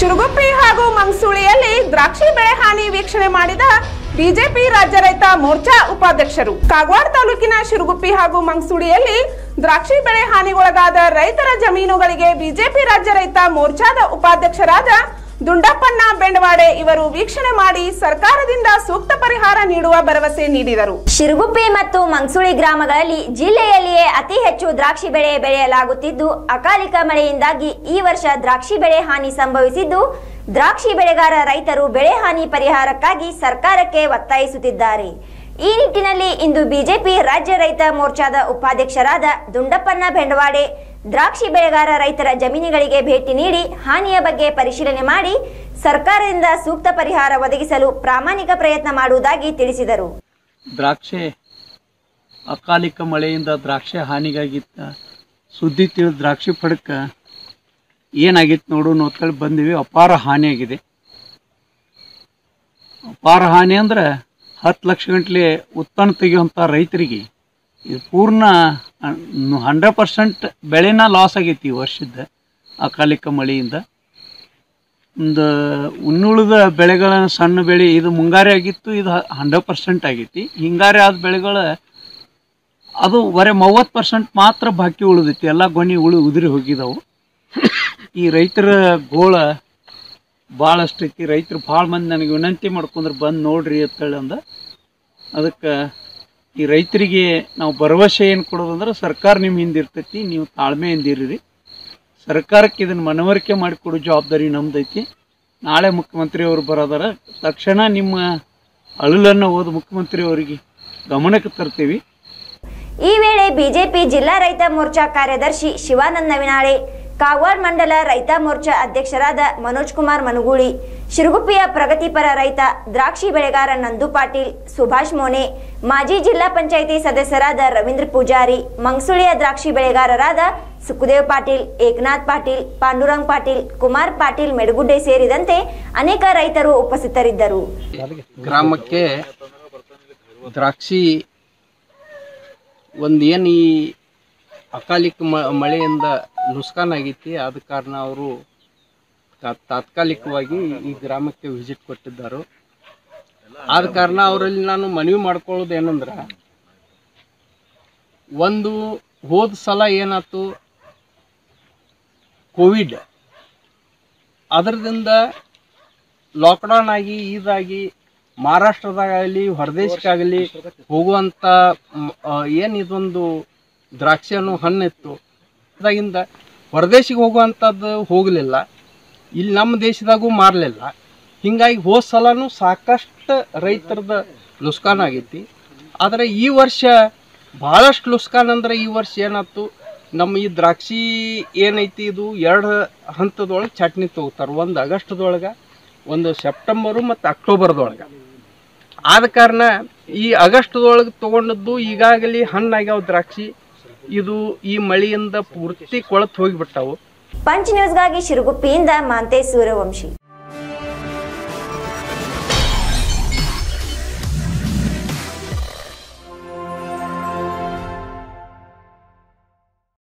ಶಿರುಗುಪ್ಪಿ ಹಾಗೂ ಮಂಗಸೂಳಿಯಲ್ಲಿ ದ್ರಾಕ್ಷಿ ಬೆಳೆ ಹಾನಿ ವೀಕ್ಷಣೆ ಮಾಡಿದ ಬಿಜೆಪಿ ರಾಜ್ಯ ರೈತ ಮೋರ್ಚಾ ಉಪಾಧ್ಯಕ್ಷರು ಕಾಗವಾಡ ತಾಲೂಕಿನ ಶಿರುಗುಪ್ಪಿ ಹಾಗೂ ಮಂಗಸೂಳಿಯಲ್ಲಿ ದ್ರಾಕ್ಷಿ ಬೆಳೆ ಹಾನಿಗೊಳಗಾದ ರೈತರ ಜಮೀನುಗಳಿಗೆ ಬಿಜೆಪಿ ರಾಜ್ಯ ರೈತ ಮೋರ್ಚಾದ ಉಪಾಧ್ಯಕ್ಷರಾದ ದುಂಡಪ್ಪಣ್ಣ ಬೆಂಡವಾಡೆ ಇವರು ವೀಕ್ಷಣೆ ಮಾಡಿ ಸರ್ಕಾರದಿಂದ ಸೂಕ್ತ ಪರಿಹಾರ ನೀಡುವ ಭರವಸೆ ನೀಡಿದರು ಶಿರುಗುಪ್ಪಿ ಮತ್ತು ಮಂಗಸುಳಿ ಗ್ರಾಮಗಳಲ್ಲಿ ಜಿಲ್ಲೆಯಲ್ಲಿಯೇ ಅತಿ ಹೆಚ್ಚು ದ್ರಾಕ್ಷಿ ಬೆಳೆ ಬೆಳೆಯಲಾಗುತ್ತಿದ್ದು ಅಕಾಲಿಕ ಮಳೆಯಿಂದಾಗಿ ಈ ವರ್ಷ ದ್ರಾಕ್ಷಿ ಬೆಳೆ ಹಾನಿ ಸಂಭವಿಸಿದ್ದು ದ್ರಾಕ್ಷಿ ಬೆಳೆಗಾರ ರೈತರು ಬೆಳೆ ಹಾನಿ ಪರಿಹಾರಕ್ಕಾಗಿ ಸರ್ಕಾರಕ್ಕೆ ಒತ್ತಾಯಿಸುತ್ತಿದ್ದಾರೆ ಈ ನಿಟ್ಟಿನಲ್ಲಿ ಇಂದು ಬಿಜೆಪಿ ರಾಜ್ಯ ರೈತ ಮೋರ್ಚಾದ ಉಪಾಧ್ಯಕ್ಷರಾದ ದುಂಡಪ್ಪಣ್ಣ ಬೆಂಡವಾಡೆ ದ್ರಾಕ್ಷಿ ಬೆಳೆಗಾರ ರೈತರ ಜಮೀನುಗಳಿಗೆ ಭೇಟಿ ನೀಡಿ ಹಾನಿಯ ಬಗ್ಗೆ ಪರಿಶೀಲನೆ ಮಾಡಿ ಸರ್ಕಾರದಿಂದ ಸೂಕ್ತ ಪರಿಹಾರ ಒದಗಿಸಲು ಪ್ರಾಮಾಣಿಕ ಪ್ರಯತ್ನ ಮಾಡುವುದಾಗಿ ತಿಳಿಸಿದರು ದ್ರಾಕ್ಷಿ ಅಕಾಲಿಕ ಮಳೆಯಿಂದ ದ್ರಾಕ್ಷಿ ಹಾನಿಗಾಗಿತ್ತ ಸುದ್ದಿ ತಿಳಿದ ದ್ರಾಕ್ಷಿ ಪಡಕ್ಕೆ ಏನಾಗಿತ್ತು ನೋಡು ನೋಡ್ತೇಳಿ ಬಂದಿವಿ ಅಪಾರ ಹಾನಿಯಾಗಿದೆ ಅಪಾರ ಹಾನಿ ಅಂದ್ರೆ ಹತ್ತು ಲಕ್ಷ ಗಂಟ್ಲೆ ಉತ್ಪನ್ನ ತೆಗೆಯುವಂಥ ರೈತರಿಗೆ ಇದು ಪೂರ್ಣ ಹಂಡ್ರೆಡ್ ಪರ್ಸೆಂಟ್ ಬೆಳೆನ ಲಾಸ್ ಆಗೈತಿ ಈ ವರ್ಷದ ಅಕಾಲಿಕ ಮಳೆಯಿಂದ ಒಂದು ಇನ್ನುಳಿದ ಬೆಳೆಗಳ ಸಣ್ಣ ಬೆಳೆ ಇದು ಮುಂಗಾರಿ ಆಗಿತ್ತು ಇದು ಹಂಡ್ರೆಡ್ ಪರ್ಸೆಂಟ್ ಆಗೈತಿ ಹಿಂಗಾರಿ ಆದ ಬೆಳೆಗಳ ಅದು ಬರೀ ಮೂವತ್ತು ಪರ್ಸೆಂಟ್ ಮಾತ್ರ ಬಾಕಿ ಉಳಿದೈತಿ ಎಲ್ಲ ಗೊನೆ ಉಳಿ ಉದುರಿ ಹೋಗಿದಾವು ಈ ರೈತರ ಗೋಳ ಭಾಳಷ್ಟು ಐತಿ ರೈತರು ಭಾಳ ಮಂದಿ ನನಗೆ ವಿನಂತಿ ಮಾಡ್ಕೊಂಡ್ರೆ ಬಂದು ನೋಡ್ರಿ ಅಂತೇಳಿ ಅಂದ ಅದಕ್ಕೆ ಈ ರೈತರಿಗೆ ನಾವು ಭರವಸೆ ಏನು ಕೊಡೋದಂದ್ರೆ ಸರ್ಕಾರ ನಿಮ್ಮ ಹಿಂದೆ ಇರ್ತೈತಿ ನೀವು ತಾಳ್ಮೆಯಿಂದ ಇರ್ರಿ ಸರ್ಕಾರಕ್ಕೆ ಇದನ್ನು ಮನವರಿಕೆ ಮಾಡಿಕೊಡೋ ಜವಾಬ್ದಾರಿ ನಮ್ದೈತಿ ನಾಳೆ ಮುಖ್ಯಮಂತ್ರಿ ಅವರು ಬರೋದಾರ ತಕ್ಷಣ ನಿಮ್ಮ ಅಳಲನ್ನು ಓದಿ ಮುಖ್ಯಮಂತ್ರಿ ಅವರಿಗೆ ಗಮನಕ್ಕೆ ತರ್ತೀವಿ ಈ ವೇಳೆ ಬಿಜೆಪಿ ಜಿಲ್ಲಾ ರೈತ ಮೋರ್ಚಾ ಕಾರ್ಯದರ್ಶಿ ಶಿವಾನಂದ ನವಿನಾಳೆ ಕಾಗವಾಡ ಮಂಡಲ ರೈತ ಮೋರ್ಚಾ ಅಧ್ಯಕ್ಷರಾದ ಮನೋಜ್ ಕುಮಾರ್ ಮನುಗೂಳಿ ಶಿರುಗುಪ್ಪಿಯ ಪ್ರಗತಿಪರ ರೈತ ದ್ರಾಕ್ಷಿ ಬೆಳೆಗಾರ ನಂದು ಪಾಟೀಲ್ ಸುಭಾಷ್ ಮೋನೆ ಮಾಜಿ ಜಿಲ್ಲಾ ಪಂಚಾಯಿತಿ ಸದಸ್ಯರಾದ ರವೀಂದ್ರ ಪೂಜಾರಿ ಮಂಗಸುಳಿಯ ದ್ರಾಕ್ಷಿ ಬೆಳೆಗಾರರಾದ ಸುಖದೇವ್ ಪಾಟೀಲ್ ಏಕನಾಥ್ ಪಾಟೀಲ್ ಪಾಂಡುರಂಗ್ ಪಾಟೀಲ್ ಕುಮಾರ್ ಪಾಟೀಲ್ ಮೆಡಗುಡ್ಡೆ ಸೇರಿದಂತೆ ಅನೇಕ ರೈತರು ಉಪಸ್ಥಿತರಿದ್ದರು ಗ್ರಾಮಕ್ಕೆ ದ್ರಾಕ್ಷಿ ಒಂದು ಏನು ಈ ಅಕಾಲಿಕ ಮ ಮಳೆಯಿಂದ ನುಸ್ಕಾನ್ ಆಗೈತಿ ಆದ ಕಾರಣ ಅವರು ತಾತ್ಕಾಲಿಕವಾಗಿ ಈ ಗ್ರಾಮಕ್ಕೆ ವಿಸಿಟ್ ಕೊಟ್ಟಿದ್ದರು ಆದ ಕಾರಣ ಅವರಲ್ಲಿ ನಾನು ಮನವಿ ಮಾಡ್ಕೊಳ್ಳೋದು ಏನಂದ್ರೆ ಒಂದು ಹೋದ ಸಲ ಏನಾಯ್ತು ಕೋವಿಡ್ ಅದರದಿಂದ ಲಾಕ್ಡೌನ್ ಆಗಿ ಇದಾಗಿ ಮಹಾರಾಷ್ಟ್ರದಾಗಲಿ ಹೊರದೇಶಕ್ಕಾಗಲಿ ಹೋಗುವಂಥ ಏನು ಇದೊಂದು ದ್ರಾಕ್ಷಿ ಅನ್ನೋ ಹಣ್ಣಿತ್ತು ಅದಾಗಿಂದ ಹೊರದೇಶಿಗೆ ಹೋಗುವಂಥದ್ದು ಹೋಗಲಿಲ್ಲ ಇಲ್ಲಿ ನಮ್ಮ ದೇಶದಾಗೂ ಮಾರಲಿಲ್ಲ ಹೀಗಾಗಿ ಹೋದ ಸಲನೂ ಸಾಕಷ್ಟು ರೈತರದ ನುಸ್ಕಾನ್ ಆಗೈತಿ ಆದರೆ ಈ ವರ್ಷ ಭಾಳಷ್ಟು ನುಸ್ಕಾನ್ ಅಂದ್ರೆ ಈ ವರ್ಷ ಏನಾಯ್ತು ನಮ್ಮ ಈ ದ್ರಾಕ್ಷಿ ಏನೈತಿ ಇದು ಎರಡು ಹಂತದೊಳಗೆ ಚಟ್ನಿ ತೊಗೋತಾರೆ ಒಂದು ಆಗಸ್ಟ್ದೊಳಗೆ ಒಂದು ಸೆಪ್ಟೆಂಬರು ಮತ್ತು ಅಕ್ಟೋಬರ್ದೊಳಗೆ ಆದ ಕಾರಣ ಈ ಆಗಸ್ಟ್ದೊಳಗೆ ತೊಗೊಂಡದ್ದು ಈಗಾಗಲೇ ಹಣ್ಣಾಗ್ಯಾವ ದ್ರಾಕ್ಷಿ ಇದು ಈ ಮಳೆಯಿಂದ ಪೂರ್ತಿ ಕೊಳತು ಹೋಗಿಬಿಟ್ಟಾವು ಪಂಚ್ ನ್ಯೂಸ್ಗಾಗಿ ಶಿರುಗುಪ್ಪಿಯಿಂದ ಮಾಂತೆ ಸೂರ್ಯವಂಶಿ